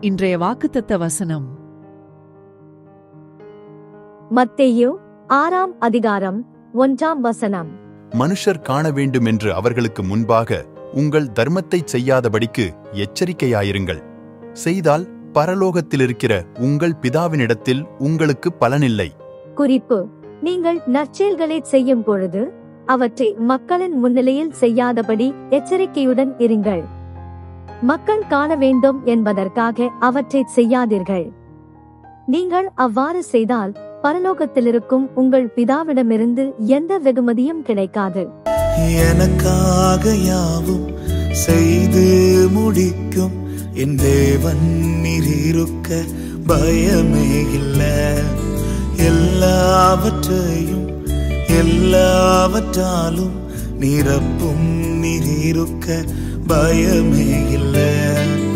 இன்றைய வாக்குத்தத்த வசனம் மத்தேயு ஆறாம் அதிகாரம் ஒன்றாம் வசனம் மனுஷர் காண வேண்டுமென்று அவர்களுக்கு முன்பாக உங்கள் தர்மத்தைச் செய்யாதபடிக்கு எச்சரிக்கையாயிருங்கள் செய்தால் பரலோகத்திலிருக்கிற உங்கள் பிதாவினிடத்தில் உங்களுக்கு பலனில்லை குறிப்பு நீங்கள் நற்செயல்களை செய்யும் பொழுது அவற்றை மக்களின் முன்னிலையில் செய்யாதபடி எச்சரிக்கையுடன் இருங்கள் மக்கள் காண வேண்டும் என்பதற்காக அவற்றை செய்யாதீர்கள் நீங்கள் அவ்வாறு செய்தால் பரலோகத்திலிருக்கும் உங்கள் பிதாவிடமிருந்து எந்த வெகுமதியும் கிடைக்காது எனக்காக யாவும் செய்து முடிக்கும் என் தேவன் நீரிருக்க பயமே இல்ல எல்லாவற்றையும் எல்லாவற்றாலும் நிரப்பும் நீரிருக்க பயமே இல்ல